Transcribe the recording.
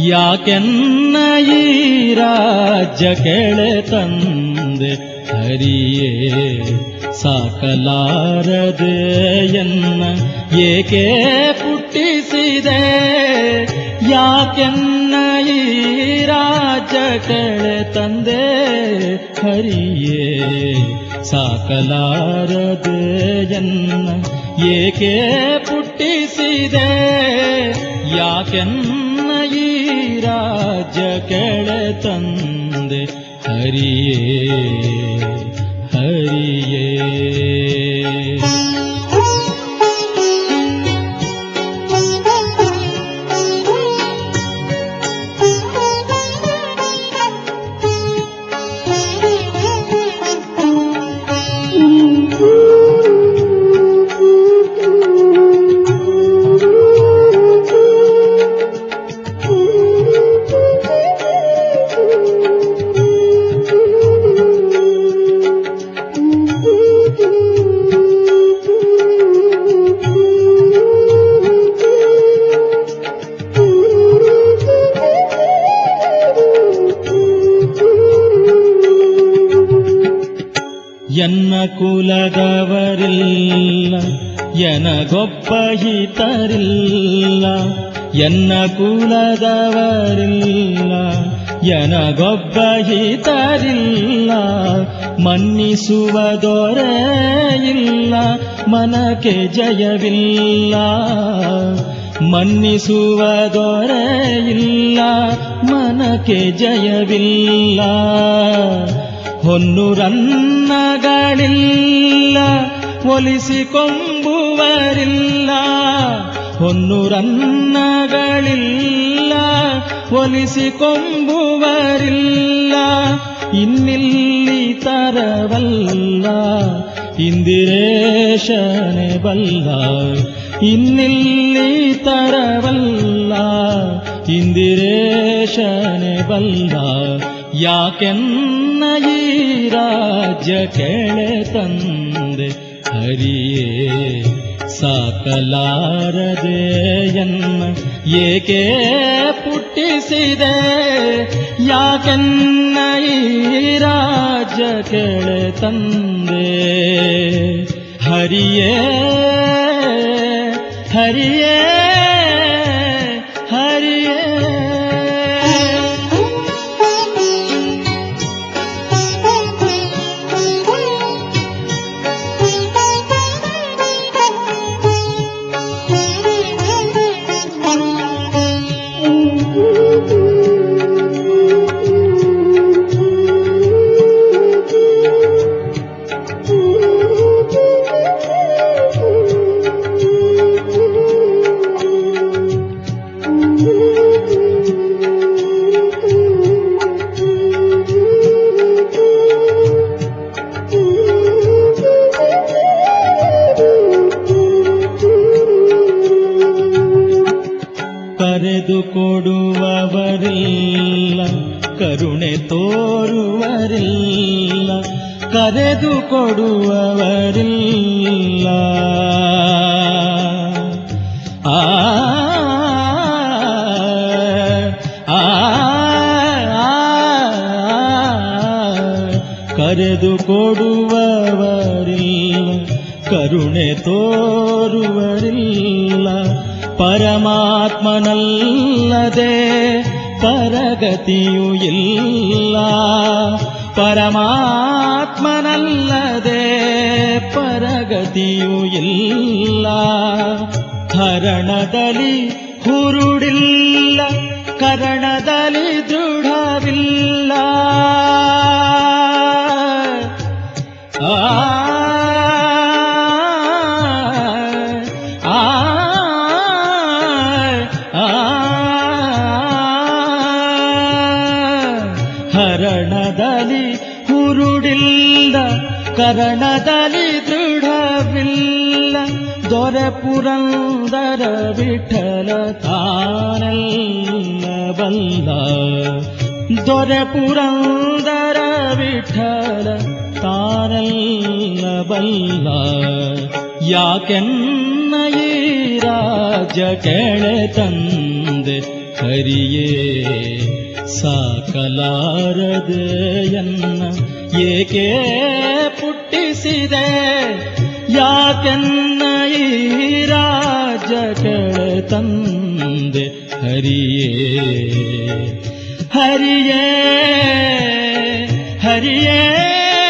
ಯಾಕೆನ್ನ ಈ ರಾಜ್ಯ ಕೆಳೆ ತಂದೆ ಹರಿಯೇ ಸಾಕಲಾರದೆ ಎನ್ನ ಏಕೆ ಪುಟ್ಟಿಸಿದೆ ಯಾಕೆನ್ನ ಈ ರಾಜ್ಯ ಕೆಳೆ ತಂದೆ ಹರಿಯೇ ಸಾಕಲಾರದೆ ಎನ್ನ ಏಕೆ ಪುಟ್ಟಿಸಿದೆ ಯಾಕೆನ್ನ ಈ ರಾಜ್ಯ ಕೆಳೆ ತಂದೆ ಹರಿಯೇ ಹರಿಯೇ ಎನ್ನ ಕುಲದವರಿಲ್ಲ ಎನಗೊಬ್ಬ ಹಿತರಿಲ್ಲ ಎನ್ನ ಕುಲದವರಿಲ್ಲ ಎನಗೊಬ್ಬ ಹಿತರಿಲ್ಲ ಮನ್ನಿಸುವ ದೊರೆಯಿಲ್ಲ ಮನಕ್ಕೆ ಜಯವಿಲ್ಲ ಮನ್ನಿಸುವ ದೊರೆಯಿಲ್ಲ ಮನಕ್ಕೆ ಜಯವಿಲ್ಲ ಹೊನ್ನುರನ್ನಗಳಿಲ್ಲ ಒಲಿಸಿಕೊಂಬುವರಿಲ್ಲ ಹೊನ್ನುರನ್ನಗಳಿಲ್ಲ ಒಲಿಸಿಕೊಂಬುವರಿಲ್ಲ ಇನ್ನಿಲ್ಲಿ ತರವಲ್ಲ ಇಂದಿರೇಶನೆ ಬಲ್ಲ ಇನ್ನಿಲ್ಲಿ ತರವಲ್ಲ ಇಂದಿರೇಶನೆ ಬಲ್ಲ ಯಾಕೆನ್ನ ಈ ರಾಜ್ಯ ಕೆಳೆ ತಂದೆ ಹರಿಯೇ ಸಾಕಲಾರದೆ ಎನ್ನ ಏಕೆ ಪುಟ್ಟಿಸಿದೆ ಯಾಕೆನ್ನ ಈ ರಾಜ್ಯ ಕೆಳೆ ತಂದೆ ಹರಿಯೇ ಹರಿಯೇ ಹರಿಯೇ ಕರೆದು ಕೊಡುವವರಿಲ್ಲ ಕರುಣೆ ತೋರುವರಿಲ್ಲ ಕರೆದು ಕೊಡುವವರಿಲ್ಲ ಆ ಆ, ಆ, ಕರೆದು ಕೊಡುವವರಿಲ್ಲ ಕರುಣೆ ತೋರುವರಿಲ್ಲ ಪರಮಾತ್ಮನಲ್ಲದೆ ಪರಗತಿಯೂ ಇಲ್ಲ ಪರಮಾತ್ಮನಲ್ಲದೆ ಪರಗತಿಯೂ ಇಲ್ಲ ಹರಣದಲ್ಲಿ ಹುರುಡಿಲ್ಲ ಕರಣದಲ್ಲಿ ದೃಢವಿಲ್ಲ ಆ ಆ ಆ ಹರಣದಲ್ಲಿ ಹುರುಡಿಲ್ಲ ಕರಣದಲ್ಲಿ ದೃಢವಿಲ್ಲ ದೊರೆ ಪುರಂದರ ವಿಠಲ ತಾನೆಲ್ಲ ಬಲ್ಲ ದೊರೆ ಪುರಂದರ ವಿಠಲ ತಾನೆಲ್ಲ ಬಲ್ಲ ಯಾಕೆನ್ನ ಈ ರಾಜ ಕೆಳೆ ತಂದೆ ಹರಿಯೇ ಸಾಕಲಾರದೆಯನ್ನ ಏಕೆ ಪುಟ್ಟಿಸಿದೆ ಯಾಕೆನ್ನ ಈ ರಾಜ ತಂದೆ ಹರಿಯೇ ಹರಿಯೇ ಹರಿಯೇ